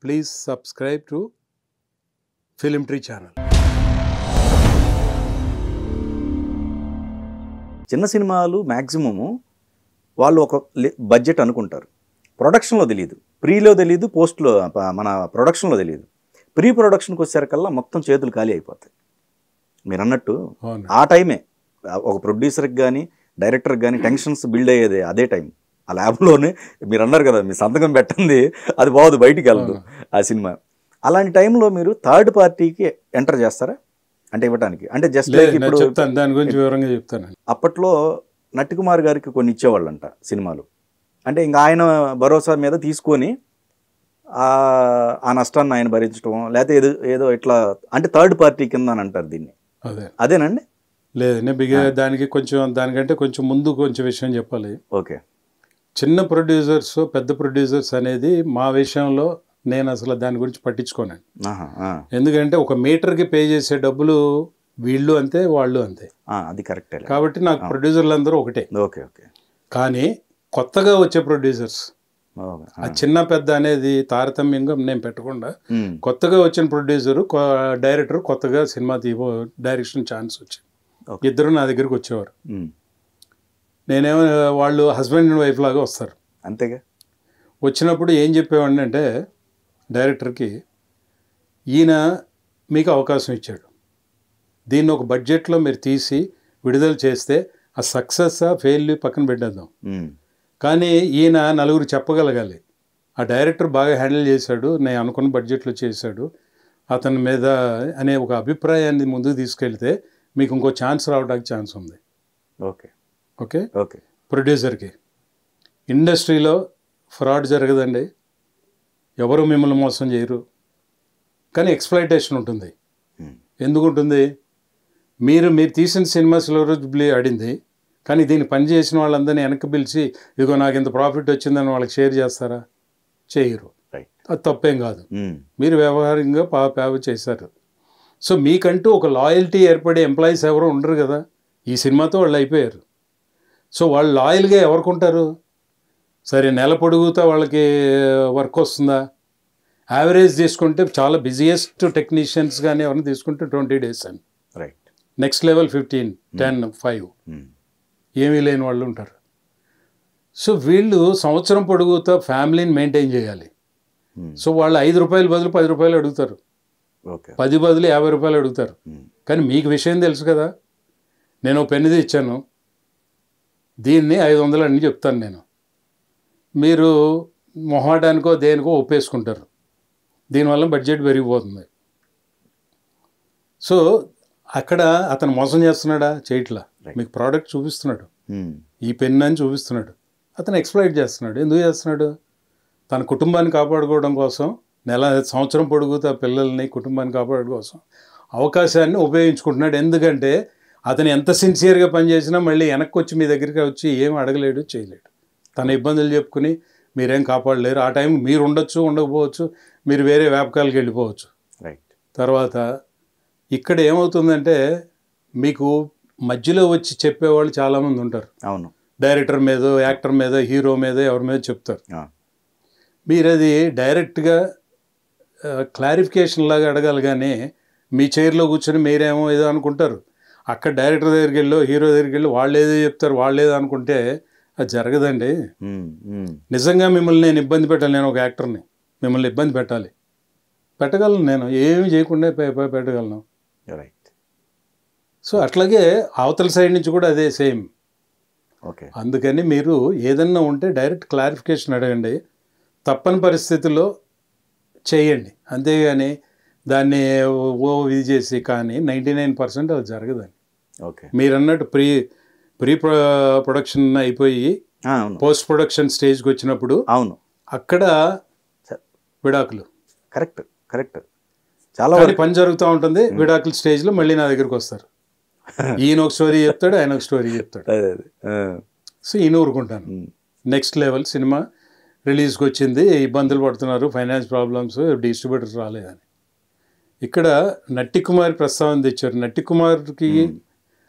please subscribe to Film Tree channel. చిన్న సినిమాలు maximum వాళ్ళు ఒక బడ్జెట్ అనుకుంటారు ప్రొడక్షన్లో తెలియదు ప్రీలో తెలియదు పోస్ట్లో ప- మన ప్రొడక్షన్లో తెలియదు ప్రీ ప్రొడక్షన్కి వచ్చేసరికల్లా మొత్తం చేతులు ఖాళీ అయిపోతాయి మీరు అన్నట్టు అవును ఆ టైమే ఒక ప్రొడ్యూసర్కి కానీ డైరెక్టర్కి కానీ టెన్షన్స్ బిల్డ్ అయ్యేది అదే టైం ఆ ల్యాబ్లోనే మీరు అన్నారు కదా మీ సంతకం పెట్టండి అది బాగుంది బయటికి వెళ్ళదు ఆ సినిమా అలాంటి టైంలో మీరు థర్డ్ పార్టీకి ఎంటర్ చేస్తారా అంటే ఇవ్వడానికి అంటే జస్ట్ లేదు లైక్ నేను ఇప్పుడు చెప్తాను దాని గురించి వివరంగా చెప్తాను అప్పట్లో నట్టికుమార్ గారికి కొన్ని ఇచ్చేవాళ్ళంట సినిమాలు అంటే ఇంకా ఆయన భరోసా మీద తీసుకొని ఆ ఆ నష్టాన్ని ఆయన భరించడం లేకపోతే ఏదో ఏదో ఇట్లా అంటే థర్డ్ పార్టీ కింద అని అంటారు దీన్ని అదే అదేనండి లేదు నేను బిగా దానికి కొంచెం దానికంటే కొంచెం ముందు కొంచెం విషయం చెప్పాలి ఓకే చిన్న ప్రొడ్యూసర్స్ పెద్ద ప్రొడ్యూసర్స్ అనేది మా విషయంలో నేను అసలు దాని గురించి పట్టించుకోనండి ఆహా, ఆ, ఎందుకంటే ఒక మీటర్కి పే చేసే డబ్బులు వీళ్ళు అంతే వాళ్ళు అంతే ఆ, అది కరెక్టే కాబట్టి నాకు ప్రొడ్యూసర్లు అందరూ ఒకటే ఓకే ఓకే కానీ కొత్తగా వచ్చే ప్రొడ్యూసర్స్ ఓకే, ఆ, ఆ చిన్న పెద్ద అనేది తారతమ్యంగా నేను పెట్టకుండా ఉమ్, కొత్తగా వచ్చిన ప్రొడ్యూసరు డైరెక్టర్ కొత్తగా సినిమా తీయబో డైరెక్షన్ ఛాన్స్ వచ్చింది Okay. ఇద్దరు నా దగ్గరికి వచ్చేవారు ఉమ్, నేనేమో వాళ్ళు హస్బెండ్ అండ్ వైఫ్ లాగా వస్తారు అంతేగా వచ్చినప్పుడు ఏం చెప్పేవాడిని అంటే డైరెక్టర్కి ఈయన మీకు అవకాశం ఇచ్చాడు దీన్ని ఒక బడ్జెట్లో మీరు తీసి విడుదల చేస్తే ఆ సక్సెస్ ఫెయిల్ పక్కన పెట్టేద్దాం ఉమ్, కానీ ఈయన నలుగురు చెప్పగలగాలి ఆ డైరెక్టర్ బాగా హ్యాండిల్ చేశాడు నేను అనుకున్న బడ్జెట్లో చేశాడు అతని మీద అనే ఒక అభిప్రాయాన్ని ముందుకు తీసుకెళ్తే మీకు ఇంకో ఛాన్స్ రావడానికి ఛాన్స్ ఉంది ఓకే ఓకే ఓకే ప్రొడ్యూసర్కి ఇండస్ట్రీలో ఫ్రాడ్ జరగదండి ఎవరు మిమ్మల్ని మోసం చేయరు కానీ ఎక్స్ప్లైటేషన్ ఉంటుంది ఉమ్, ఎందుకు ఉంటుంది మీరు మీరు తీసిన సినిమా సిల్వర్ జూబ్లీ ఆడింది కానీ దీన్ని పని చేసిన వాళ్ళందరినీ వెనక్కి పిలిచి ఇదిగో నాకు ఇంత ప్రాఫిట్ వచ్చిందని వాళ్ళకి షేర్ చేస్తారా చేయరు రైట్ అది తప్పేం కాదు ఉమ్, మీరు వ్యవహారంగా పా పేవ చేశారు సో మీకంటూ ఒక లాయల్టీ ఏర్పడే ఎంప్లాయీస్ ఎవరు ఉండరు కదా ఈ సినిమాతో వాళ్ళు అయిపోయారు సో వాళ్ళు లాయల్గా ఎవరికి ఉంటారు సరే నెల పొడుగుతా వాళ్ళకి వర్క్ వస్తుందా యావరేజ్ తీసుకుంటే చాలా బిజియెస్ట్ టెక్నీషియన్స్ కానీ ఎవరిని తీసుకుంటే ట్వంటీ డేస్ అని right next level fifteen ten five ఉమ్, ఏమీ లేని వాళ్ళు ఉంటారు సో వీళ్ళు సంవత్సరం పొడుగుతా ఫ్యామిలీని మెయింటైన్ చేయాలి ఉమ్, సో వాళ్ళు ఐదు రూపాయలు బదులు పది రూపాయలు అడుగుతారు ఓకే పది బదులు యాభై రూపాయలు అడుగుతారు ఉమ్, కానీ మీకు విషయం తెలుసు కదా నేను ఓ పెన్నుది ఇచ్చాను దీన్ని ఐదు వందలు అని చెప్తాను నేను మీరు మొహాటానికో దేనికో ఒప్పేసుకుంటారు దీనివల్ల బడ్జెట్ పెరిగిపోతుంది సో అక్కడ అతను మోసం చేస్తున్నాడా చేయట్లా Right. మీకు ప్రోడక్ట్ చూపిస్తున్నాడు ఉమ్, ఈ పెన్ అని చూపిస్తున్నాడు అతను ఎక్స్ప్లైట్ చేస్తున్నాడు ఎందుకు చేస్తున్నాడు తన కుటుంబాన్ని కాపాడుకోవడం కోసం నెల సంవత్సరం పొడుగుతా పిల్లల్ని కుటుంబాన్ని కాపాడడం కోసం అవకాశాన్ని ఉపయోగించుకుంటున్నాడు ఎందుకంటే అతను ఎంత సిన్సియర్గా పనిచేసినా మళ్ళీ వెనక్కి వచ్చి మీ దగ్గరికి వచ్చి ఏం అడగలేడు చేయలేడు తన ఇబ్బందులు చెప్పుకుని మీరేం కాపాడలేరు ఆ టైం మీరు ఉండొచ్చు ఉండకపోవచ్చు మీరు వేరే వ్యాపకాలకు వెళ్ళిపోవచ్చు రైట్ తర్వాత ఇక్కడ ఏమవుతుందంటే మీకు మధ్యలో వచ్చి చెప్పేవాళ్ళు చాలామంది ఉంటారు అవును డైరెక్టర్ మీద యాక్టర్ మీద హీరో మీద ఎవరి మీద చెప్తారు ఆ, మీరు అది డైరెక్ట్గా క్లారిఫికేషన్ లాగా అడగాలి కానీ మీ చైర్లో కూర్చొని మీరేమో ఏదో అనుకుంటారు అక్కడ డైరెక్టర్ దగ్గరికి వెళ్ళో హీరో దగ్గరికి వెళ్ళి వాళ్ళు ఏదో చెప్తారు వాళ్ళు ఏదో అనుకుంటే అది జరగదండి ఉమ్, ఉమ్, నిజంగా మిమ్మల్ని నేను ఇబ్బంది పెట్టాలి నేను ఒక యాక్టర్ని మిమ్మల్ని ఇబ్బంది పెట్టాలి పెట్టగలను నేను ఏమి చేయకుండా పె- పె- పెట్టగలను రైట్ సో అట్లాగే అవతల సైడ్ నుంచి కూడా అదే సేమ్ ఓకే అందుకని మీరు ఏదన్నా ఉంటే డైరెక్ట్ క్లారిఫికేషన్ అడగండి తప్పని పరిస్థితుల్లో చేయండి అంతేగాని దాన్ని ఓ ఇది చేసి కానీ నైంటీ నైన్ పర్సెంట్ అది జరగదండి ఓకే మీరు అన్నట్టు ప్రీ ప్రీ ప్రొడక్షన్ అయిపోయి ఆ, అవును పోస్ట్ ప్రొడక్షన్ స్టేజ్కి వచ్చినప్పుడు అవును అక్కడ స- విడాకులు కరెక్ట్ కరెక్ట్ చాలా కానీ వరకు పని జరుగుతూ ఉంటుంది విడాకుల స్టేజ్లో మళ్ళీ నా దగ్గరికి వస్తారు ఈయన ఒక స్టోరీ చెప్తాడు ఆయన ఒక స్టోరీ చెప్తాడు అదే అదే ఆ, సో ఈయన ఊరుకుంటాను ఉమ్, నెక్స్ట్ లెవెల్ సినిమా రిలీజ్కి వచ్చింది ఇబ్బందులు పడుతున్నారు ఫైనాన్స్ ప్రాబ్లమ్స్ డిస్ట్రిబ్యూటర్స్ రాలేదని ఇక్కడ నట్టి కుమార్ ప్రస్తావన తెచ్చారు నట్టి కుమార్కి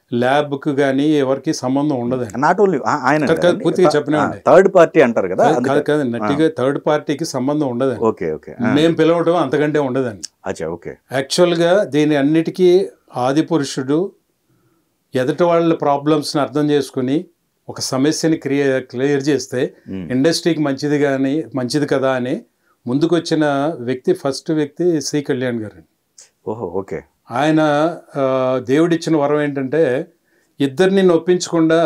ల్యాబ్కి కానీ ఎవరికి సంబంధం ఉండదండి నాట్ ఓన్లీ ఆయన కాదు, కాదు, పూర్తిగా చెప్పనివ్వండి. థర్డ్ పార్టీ అంటారు కదా కాదు అందుకే- కాదు నట్టిగా థర్డ్ పార్టీకి సంబంధం ఉండదండి ఓకే ఓకే మేము పిలవటం అంతకంటే ఉండదండి అచ్చా ఓకే యాక్చువల్గా దీని అన్నిటికీ ఆది పురుషుడు ఎదుటి వాళ్ళ ప్రాబ్లమ్స్ని అర్థం చేసుకుని ఒక సమస్యని క్రియ క్లియర్ చేస్తే మ్మ్. ఇండస్ట్రీకి మంచిది కానీ మంచిది కదా అని ముందుకొచ్చిన వ్యక్తి ఫస్ట్ వ్యక్తి సి కళ్యాణ్ గారు ఓహో ఓకే ఆయన ఆ, దేవుడిచ్చిన వరం ఏంటంటే ఇద్దరిని నొప్పించకుండా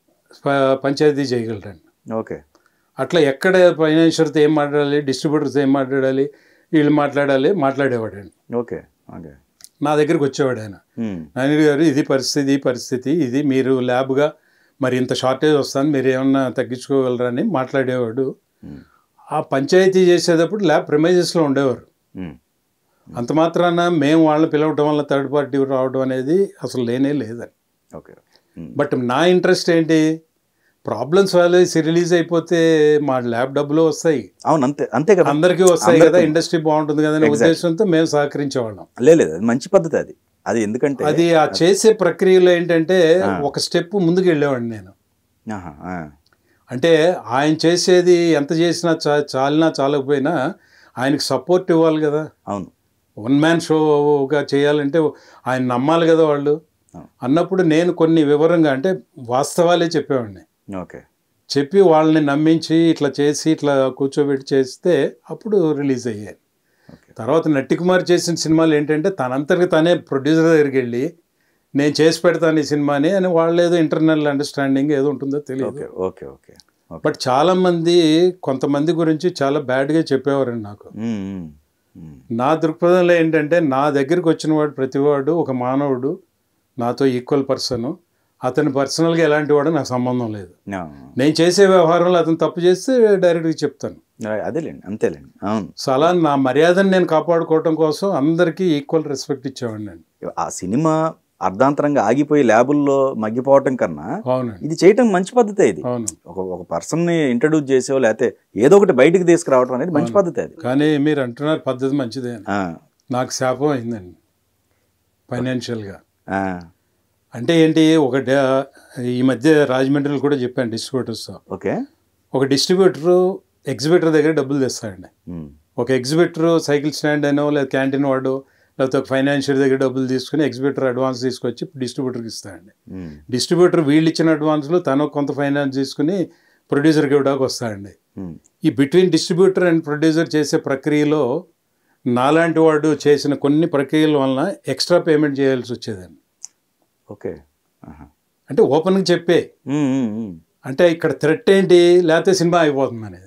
ప- పంచాయతీ చేయగలరండి ఓకే అట్లా ఎక్కడ ఫైనాన్షియర్తో ఏం మాట్లాడాలి డిస్ట్రిబ్యూటర్తో ఏం మాట్లాడాలి వీళ్ళు మాట్లాడాలి మాట్లాడేవాడండి ఓకే ఓకే నా దగ్గరికి వచ్చేవాడు ఆయన మ్మ్. నాయుడు గారు ఇది పరిస్థితి ఈ పరిస్థితి ఇది మీరు ల్యాబ్గా మరి ఇంత షార్టేజ్ వస్తుంది మీరు ఏమన్నా తగ్గించుకోగలరా అని మాట్లాడేవాడు మ్మ్. ఆ పంచాయతీ చేసేటప్పుడు ల్యాబ్ ప్రిమైజెస్లో ఉండేవారు మ్మ్. అంత మాత్రాన మేము వాళ్ళని పిలవటం వల్ల థర్డ్ పార్టీ రావడం అనేది అసలు లేనే లేదని ఓకే మ్మ్. బట్ నా ఇంట్రెస్ట్ ఏంటి ప్రాబ్లమ్స్ వాళ్ళేసి రిలీజ్ అయిపోతే మా ల్యాబ్ డబ్బులు వస్తాయి అవును అంతే అంతే కదా అందరికీ వస్తాయి కదా అందరికీ. ఇండస్ట్రీ బాగుంటుంది కదా అనే Exactly. ఉద్దేశంతో మేము సహకరించేవాళ్ళం లే- లేదు అది మంచి పద్ధతి అది అది ఎందుకంటే అది ఆ చేసే ప్రక్రియలో ఏంటంటే ఆ. ఒక స్టెప్ ముందుకు వెళ్ళేవాడిని నేను ఆహా, ఆ. అంటే ఆయన చేసేది ఎంత చేసినా చా చాలినా చాలకపోయినా ఆయనకు సపోర్ట్ ఇవ్వాలి కదా అవును వన్ మ్యాన్ షోగా చేయాలంటే ఆయన నమ్మాలి కదా వాళ్ళు అవును. అన్నప్పుడు నేను కొన్ని వివరంగా అంటే వాస్తవాలే చెప్పేవాడిని ఓకే చెప్పి వాళ్ళని నమ్మించి ఇట్లా చేసి ఇట్లా కూర్చోబెట్టి చేస్తే అప్పుడు రిలీజ్ అయ్యాయి ఓకే తర్వాత నట్టి కుమార్ చేసిన సినిమాలు ఏంటంటే తనంతటికి తనే ప్రొడ్యూసర్ దగ్గరికి వెళ్ళి నేను చేసి పెడతాను ఈ సినిమాని అని వాళ్ళు ఏదో ఇంటర్నల్ అండర్స్టాండింగ్ ఏదో ఉంటుందో తెలియదు okay okay okay okay but చాలా మంది కొంతమంది గురించి చాలా బ్యాడ్గా చెప్పేవారండి నాకు మ్మ్, మ్మ్, మ్మ్. నా దృక్పథంలో ఏంటంటే నా దగ్గరికి వచ్చిన వాడు ప్రతివాడు ఒక మానవుడు నాతో ఈక్వల్ పర్సన్ అతని పర్సనల్గా ఎలాంటి వాడు నాకు సంబంధం లేదు ఆ, నేను చేసే వ్యవహారంలో అతను తప్పు చేస్తే డైరెక్ట్గా చెప్తాను అదేలేండి అంతేలేండి అవును సో అలా నా మర్యాదను నేను కాపాడుకోవటం కోసం అందరికీ ఈక్వల్ రెస్పెక్ట్ ఇచ్చేవాడిని నేను ఆ సినిమా అర్ధాంతరంగా ఆగిపోయి ల్యాబుల్లో మగ్గిపోవటం కన్నా అవునండి ఇది చేయటం మంచి పద్ధతే ఇది అవును ఒక ఒక పర్సన్ని ఇంట్రడ్యూస్ చేసో లేకపోతే ఏదో ఒకటి బయటికి తీసుకురావడం అనేది మంచి పద్ధతి అది కానీ మీరు అంటున్నారు పద్ధతి మంచిదే అని ఆ, నాకు శాపం అయిందండి ఫైనాన్షియల్గా ఆ, అంటే ఏంటి ఒక డా- ఈ మధ్య రాజమండ్రిలో కూడా చెప్పాను డిస్ట్రిబ్యూటర్స్తో ఓకే ఒక డిస్ట్రిబ్యూటర్ ఎగ్జిబిటర్ దగ్గర డబ్బులు తెస్తాడండి ఉమ్, ఒక ఎగ్జిబిటర్ సైకిల్ స్టాండ్ అనో లేదా క్యాంటీన్ వాడు లేకపోతే ఒక ఫైనాన్షియర్ దగ్గర డబ్బులు తీసుకుని ఎగ్జిబిటర్ అడ్వాన్స్ తీసుకొచ్చి డిస్ట్రిబ్యూటర్కి ఇస్తాడండి ఉమ్, డిస్ట్రిబ్యూటర్ వీళ్ళు ఇచ్చిన అడ్వాన్స్లో తను కొంత ఫైనాన్స్ తీసుకుని ప్రొడ్యూసర్కి ఇవ్వడానికి వస్తాడండి ఉమ్, ఈ బిట్వీన్ డిస్ట్రిబ్యూటర్ అండ్ ప్రొడ్యూసర్ చేసే ప్రక్రియలో నాలాంటి వాడు చేసిన కొన్ని ప్రక్రియల వలన ఎక్స్ట్రా పేమెంట్ చేయాల్సి వచ్చేదండి ఓకే ఆహా. అంటే ఓపెన్గా చెప్పే ఉమ్, ఉమ్, ఉమ్. అంటే ఇక్కడ థ్రెట్ ఏంటి లేకపోతే సినిమా అయిపోతుంది అనేది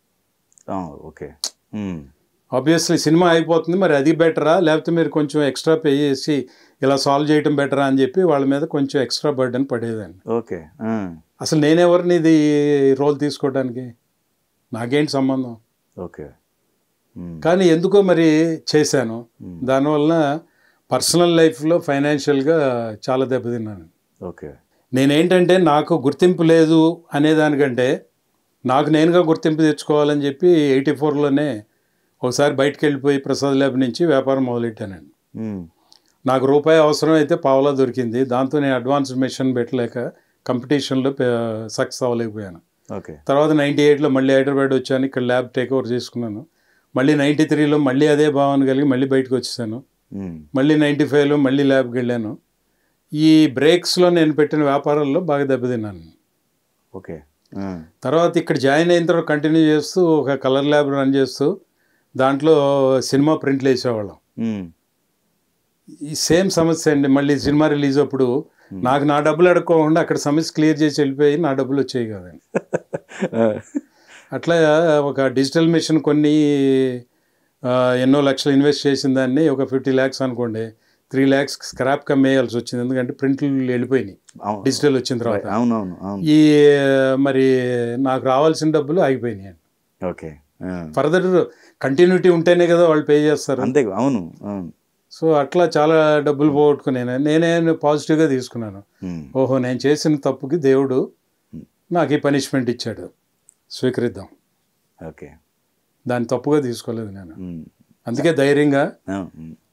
ఆ, ఓకే ఉమ్, ఆబ్వియస్లీ సినిమా అయిపోతుంది మరి అది బెటరా లేకపోతే మీరు కొంచెం ఎక్స్ట్రా పే చేసి ఇలా సాల్వ్ చేయటం బెటరా అని చెప్పి వాళ్ళ మీద కొంచెం ఎక్స్ట్రా బర్డెన్ పడేదండి ఓకే ఆ, అసలు నేనెవరిని ఇది రోల్ తీసుకోవడానికి నాకేంటి సంబంధం ఓకే ఉమ్, కానీ ఎందుకో మరి చేశాను ఉమ్, దానివల్ల పర్సనల్ లైఫ్లో ఫైనాన్షియల్గా చాలా దెబ్బతిన్నాను ఓకే నేనేంటంటే నాకు గుర్తింపు లేదు అనే దానికంటే నాకు నేనుగా గుర్తింపు తెచ్చుకోవాలని చెప్పి ఎయిటీ ఫోర్లోనే ఒకసారి బయటకు వెళ్ళిపోయి ప్రసాద్ ల్యాబ్ నుంచి వ్యాపారం మొదలెట్టానండి ఉమ్, నాకు రూపాయి అవసరం అయితే పావలా దొరికింది దాంతో నేను అడ్వాన్స్ మిషన్ పెట్టలేక కాంపిటీషన్లో సక్సెస్ అవ్వలేకపోయాను ఓకే తర్వాత నైంటీ ఎయిట్లో మళ్ళీ హైదరాబాద్ వచ్చాను ఇక్కడ ల్యాబ్ టేక్ ఓవర్ చేసుకున్నాను మళ్ళీ నైంటీ త్రీలో మళ్ళీ అదే భావన కలిగి మళ్ళీ బయటకు వచ్చేసాను ఉమ్, మళ్ళీ నైంటీ ఫైవ్లో మళ్ళీ ల్యాబ్కి వెళ్ళాను ఈ బ్రేక్స్లో నేను పెట్టిన వ్యాపారాల్లో బాగా దెబ్బతిన్నాను ఓకే ఆ, తర్వాత ఇక్కడ జాయిన్ అయిన తర్వాత కంటిన్యూ చేస్తూ ఒక కలర్ ల్యాబ్ రన్ చేస్తూ దాంట్లో సినిమా ప్రింట్లు వేసేవాళ్ళం ఉమ్, ఈ సేమ్ సమస్య అండి మళ్ళీ సినిమా రిలీజ్ అప్పుడు నాకు నా డబ్బులు అడుక్కోకుండా అక్కడ సమస్య క్లియర్ చేసి వెళ్ళిపోయి నా డబ్బులు వచ్చాయి కదండి ఆ, అట్లా ఒక డిజిటల్ మిషన్ కొన్ని ఆ, ఎన్నో లక్షలు ఇన్వెస్ట్ చేసిన దాన్ని ఒక ఫిఫ్టీ ల్యాక్స్ అనుకోండి త్రీ ల్యాక్స్ స్క్రాప్ కమ్మేయాల్సి వచ్చింది ఎందుకంటే ప్రింట్లు వెళ్ళిపోయినాయి అవును డిజిటల్ వచ్చిన తర్వాత అవునవును అవును ఈ మరి నాకు రావాల్సిన డబ్బులు ఆగిపోయినాయి ఓకే ఆ, ఫర్దర్ కంటిన్యూటీ ఉంటేనే కదా వాళ్ళు పే చేస్తారు అంతే అవును అవును సో అట్లా చాలా డబ్బులు పోగొట్టుకున్నాను నేనే పాజిటివ్గా తీసుకున్నాను ఉమ్, ఓహో నేను చేసిన తప్పుకి దేవుడు నాకు ఈ పనిష్మెంట్ ఇచ్చాడు స్వీకరిద్దాం ఓకే దాన్ని తప్పుగా తీసుకోలేదు నేను ఉమ్, అందుకే ధైర్యంగా అవును, ఉమ్,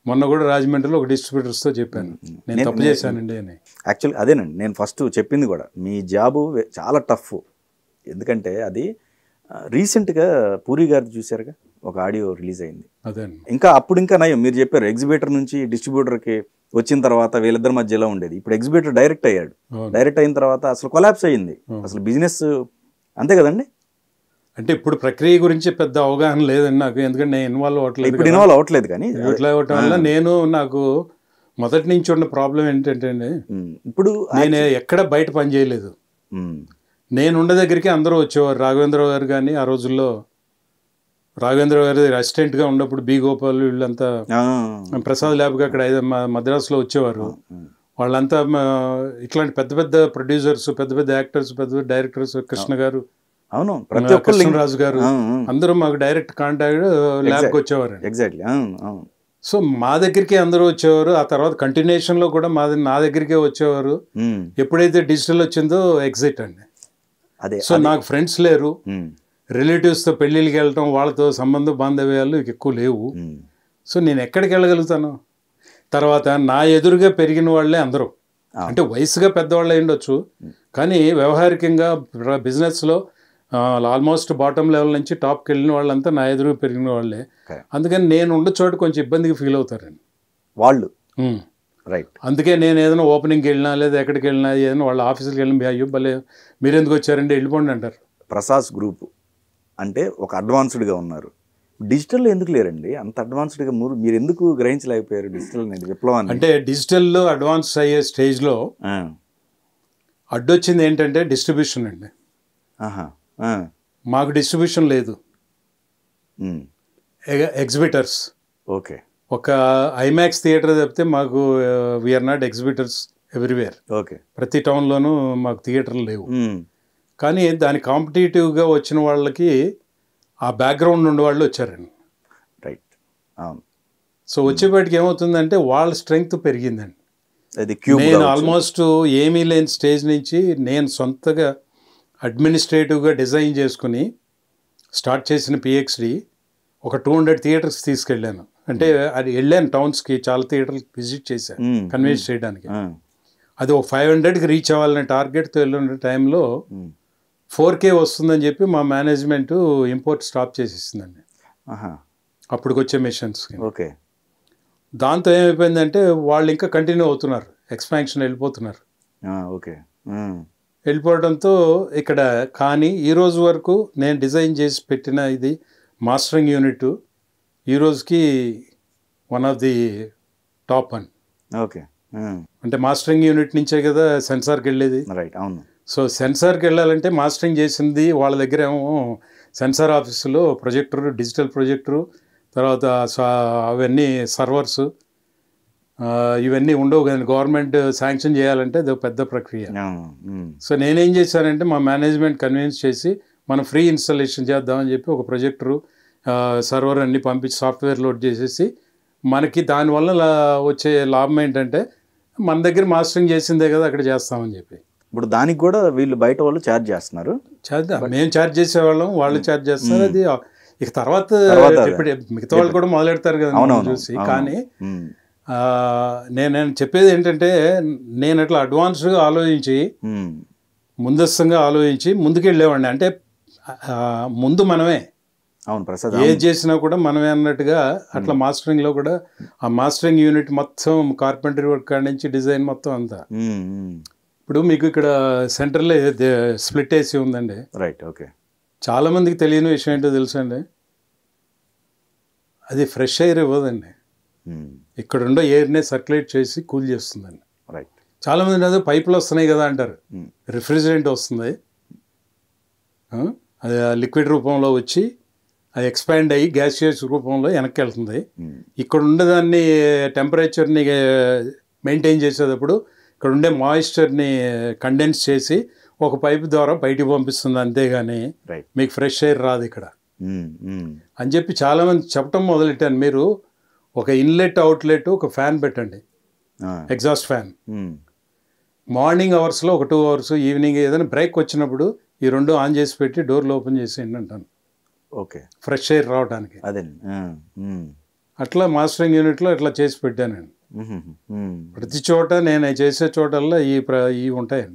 మొన్న కూడా రాజమండ్రిలో ఒక డిస్ట్రిబ్యూటర్స్తో చెప్పాను నేను నేను- తప్పు చేశానండి అని యాక్చువల్లీ అదేనండి నేను ఫస్ట్ చెప్పింది కూడా మీ జాబు వే- చాలా టఫ్ ఎందుకంటే అది రీసెంట్గా పూరి గారిది చూశారుగా ఒక ఆడియో రిలీజ్ అయింది అదే అండి ఇంకా అప్పుడు ఇంకా నయం మీరు చెప్పారు ఎగ్జిబిటర్ నుంచి డిస్ట్రిబ్యూటర్కి వచ్చిన తర్వాత వీళ్ళిద్దరి మధ్య ఎలా ఉండేది ఇప్పుడు ఎగ్జిబిటర్ డైరెక్ట్ అయ్యాడు అవును. డైరెక్ట్ అయిన తర్వాత అసలు కొలాప్స్ అయ్యింది అసలు బిజినెస్ అంతే కదండి అంటే ఇప్పుడు ప్రక్రియ గురించి పెద్ద అవగాహన లేదండి నాకు ఎందుకంటే నేను ఇన్వాల్వ్ అవ్వట్లేదు ఇప్పుడు ఇన్వాల్వ్ అవ్వట్లేదు కానీ ఇట్లా అవ్వటం వల్ల నేను నాకు మొదటి నుంచి ఉన్న ప్రాబ్లం ఏంటంటే అండి ఉమ్, ఇప్పుడు నేను ఎక్కడ బయట పని చేయలేదు ఉమ్, నేను ఉండే దగ్గరికి అందరూ వచ్చేవారు రాఘవేంద్రరావు గారు కానీ ఆ రోజుల్లో రాఘవేంద్ర గారి అసిస్టెంట్గా ఉన్నప్పుడు బి గోపాల్ వీళ్ళంతా ఆ, ప్రసాద్ ల్యాబ్గా అక్కడ ఐదు- మా మద్రాసులో వచ్చేవారు ఉమ్, వాళ్ళంతా మా- ఇట్లాంటి పెద్ద పెద్ద ప్రొడ్యూసర్స్ పెద్ద పెద్ద యాక్టర్స్ పెద్ద పెద్ద డైరెక్టర్స్ కృష్ణ గారు అవును ప్రతి ఒక్కళ్ళు కృష్ణరాజు గారు అందరూ మాకు డైరెక్ట్ కాంటాక్ట్ ల్యాబ్కి వచ్చేవారు ఎగ్జాక్ట్లీ అవును అవును సో మా దగ్గరికి అందరూ వచ్చేవారు ఆ తర్వాత కంటిన్యూషన్లో కూడా మాది నా దగ్గరికే వచ్చేవారు ఉమ్, ఎప్పుడైతే డిజిటల్ వచ్చిందో ఎగ్జిట్ అండి అదే సో నాకు ఫ్రెండ్స్ లేరు ఉమ్, రిలేటివ్స్తో పెళ్ళిళ్ళకి వెళ్ళటం వాళ్ళతో సంబంధ బాంధవ్యాలు ఎక్కువ లేవు ఉమ్, సో సో నేను ఎక్కడికి వెళ్ళగలుగుతాను తర్వాత నా ఎదురుగా పెరిగిన వాళ్ళే అందరూ ఆ. అంటే వయసుగా పెద్దవాళ్ళు అయి ఉండొచ్చు కానీ వ్యవహారికంగా ప్ర- బిజినెస్లో ఆల్మోస్ట్ బాటమ్ లెవెల్ నుంచి టాప్కి వెళ్ళిన వాళ్ళంతా నా ఎదురుగా పెరిగిన వాళ్ళే Okay. అందుకని నేను ఉండే చోట కొంచెం ఇబ్బందిగా ఫీల్ అవుతారండి వాళ్ళు ఉమ్. రైట్ అందుకే నేను ఏదైనా ఓపెనింగ్కి వెళ్ళినా లేదా ఎక్కడికి వెళ్ళినా ఏదైనా వాళ్ళ ఆఫీసుకి వెళ్ళినా అయ్యో భలే మీరు ఎందుకు వచ్చారండి వెళ్ళిపోండి అంటారు ప్రసాస్ గ్రూప్ అంటే ఒక అడ్వాన్స్డ్గా ఉన్నారు డిజిటల్ ఎందుకు లేరండి అంత అడ్వాన్స్డ్గా మీరు మీరు ఎందుకు గ్రహించలేకపోయారు డిజిటల్ అనేది విప్లవాన్ని అంటే డిజిటల్లో అడ్వాన్స్ అయ్యే స్టేజ్లో ఆ, అడ్డొచ్చింది ఏంటంటే డిస్ట్రిబ్యూషన్ అండి ఆహా, ఆ, మాకు డిస్ట్రిబ్యూషన్ లేదు ఉమ్, ఎగ్జిబిటర్స్ ఓకే ఒక ఐమాక్స్ థియేటర్ తప్పితే మాకు we are not exhibitors everywhere okay ప్రతి టౌన్లోనూ మాకు థియేటర్లు లేవు ఉమ్, కానీ దాని కాంపిటేటివ్గా వచ్చిన వాళ్ళకి ఆ బ్యాక్గ్రౌండ్ నుండి వాళ్ళు వచ్చారండి రైట్ అవును సో వచ్చేపాటికి ఏమవుతుందంటే వాళ్ళ స్ట్రెంగ్త్ పెరిగిందండి అది క్యూబ్ నేను ఆల్మోస్ట్ ఏమీ లేని స్టేజ్ నుంచి నేను సొంతగా అడ్మినిస్ట్రేటివ్గా డిజైన్ చేసుకుని స్టార్ట్ చేసిన పిఎక్స్డి ఒక టూ హండ్రెడ్ థియేటర్స్ తీసుకెళ్ళాను అంటే అది వెళ్ళాను టౌన్స్కి చాలా థియేటర్లు విజిట్ చేశాను మ్మ్. కన్విన్స్ చేయడానికి అది ఒక ఫైవ్ హండ్రెడ్కి రీచ్ అవ్వాలనే టార్గెట్తో వెళ్ళిన టైంలో ఫోర్ కే వస్తుందని చెప్పి మా మేనేజ్మెంట్ ఇంపోర్ట్ స్టాప్ చేసేసిందండి అప్పటికి వచ్చే మిషన్స్కి ఓకే దాంతో ఏమైపోయిందంటే వాళ్ళు ఇంకా కంటిన్యూ అవుతున్నారు ఎక్స్పాన్షన్ వెళ్ళిపోతున్నారు ఓకే వెళ్ళిపోవడంతో ఇక్కడ కానీ ఈ రోజు వరకు నేను డిజైన్ చేసి పెట్టిన ఇది మాస్టరింగ్ యూనిట్ ఈ రోజుకి one of the top one okay అంటే మాస్టరింగ్ యూనిట్ నుంచే కదా సెన్సార్కి వెళ్ళేది రైట్ అవును సో సెన్సార్కి వెళ్ళాలంటే మాస్టరింగ్ చేసింది వాళ్ళ దగ్గర ఏమో సెన్సార్ ఆఫీసులో ప్రొజెక్టర్ డిజిటల్ ప్రొజెక్టరు తర్వాత స- అవన్నీ సర్వర్స్ ఇవన్నీ ఉండవు కానీ గవర్నమెంట్ శాంక్షన్ చేయాలంటే అది ఒక పెద్ద ప్రక్రియ అవును, ఉమ్, సో నేనేం చేశానంటే మా మేనేజ్మెంట్ కన్విన్స్ చేసి మనం ఫ్రీ ఇన్స్టాలేషన్ చేద్దామని చెప్పి ఒక ప్రొజెక్టరు సర్వర్ అన్ని పంపించి సాఫ్ట్వేర్ లోడ్ చేసేసి మనకి దానివల్ల లా- వచ్చే లాభం ఏంటంటే మన దగ్గర మాస్టరింగ్ చేసిందే కదా అక్కడ చేస్తామని చెప్పి ఇప్పుడు దానికి కూడా వీళ్ళు బయట వాళ్ళు ఛార్జ్ చేస్తున్నారు చేద్దాం మేము ఛార్జ్ చేసేవాళ్ళం వాళ్ళు ఛార్జ్ చేస్తారు అది ఇక తర్వాత తర్వాత అదే. ఇప్పుడు మిగతా వాళ్ళు కూడా మొదలెడతారు కదా మనం అవునవును చూసి అవును. కానీ ఉమ్, ఆ, నేను నేను చెప్పేది ఏంటంటే నేను అట్లా అడ్వాన్స్డ్గా ఆలోచించి ఉమ్, ముందస్తుగా ఆలోచించి ముందుకెళ్ళేవాడిని అంటే ఆ, ముందు మనమే అవును ప్రసాద్ ఏది చేసినా కూడా మనమే అన్నట్టుగా అట్లా మాస్టరింగ్లో కూడా ఆ మాస్టరింగ్ యూనిట్ మొత్తం కార్పెంటరీ వర్క్ కాడి నుంచి డిజైన్ మొత్తం అంతా ఉమ్, ఉమ్, ఇప్పుడు మీకు ఇక్కడ సెంటర్లో స్ప్లిట్ ఏసీ ఉందండి రైట్ ఓకే చాలా మందికి తెలియని విషయం ఏంటో తెలుసండి అది ఫ్రెష్ ఎయిర్ ఇవ్వదండి ఉమ్, ఇక్కడ ఉండే ఎయిర్నే సర్క్యులేట్ చేసి కూల్ చేస్తుందండి రైట్ చాలా మంది అదే పైపులు వస్తున్నాయి కదా అంటారు ఉమ్, రిఫ్రిజిరెంట్ వస్తుంది ఆ? అది లిక్విడ్ రూపంలో వచ్చి అది ఎక్స్పాండ్ అయ్యి గ్యాసియస్ రూపంలో వెనక్కి వెళ్తుంది ఉమ్, ఇక్కడ ఉండేదాన్ని టెంపరేచర్ని మెయింటైన్ చేసేటప్పుడు ఇక్కడ ఉండే మాయిశ్చర్ని కండెన్స్ చేసి ఒక పైపు ద్వారా బయటికి పంపిస్తుంది అంతేగాని రైట్ మీకు ఫ్రెష్ ఎయిర్ రాదు ఇక్కడ ఉమ్, ఉమ్, అని చెప్పి చాలామంది చెప్పడం మొదలెట్టాను మీరు ఒక ఇన్లెట్ అవుట్లెట్ ఒక ఫ్యాన్ పెట్టండి ఆ, ఎగ్జాస్ట్ ఫ్యాన్ ఉమ్, మార్నింగ్ అవర్స్లో ఒక టూ అవర్స్ ఈవినింగ్ ఏదైనా బ్రేక్ వచ్చినప్పుడు ఈ రెండు ఆన్ చేసి పెట్టి డోర్లు ఓపెన్ చేసేయండి అంటాను ఓకే ఫ్రెష్ ఎయిర్ రావడానికి అదే ఉమ్, ఉమ్, అట్లా మాస్టరింగ్ యూనిట్లో ఇట్లా చేసి పెట్టానండి మ్మ్. మ్మ్. ప్రతి చోట నేను చేసే చోటల్లా ఈ ప్ర ఈ ఉంటాయండి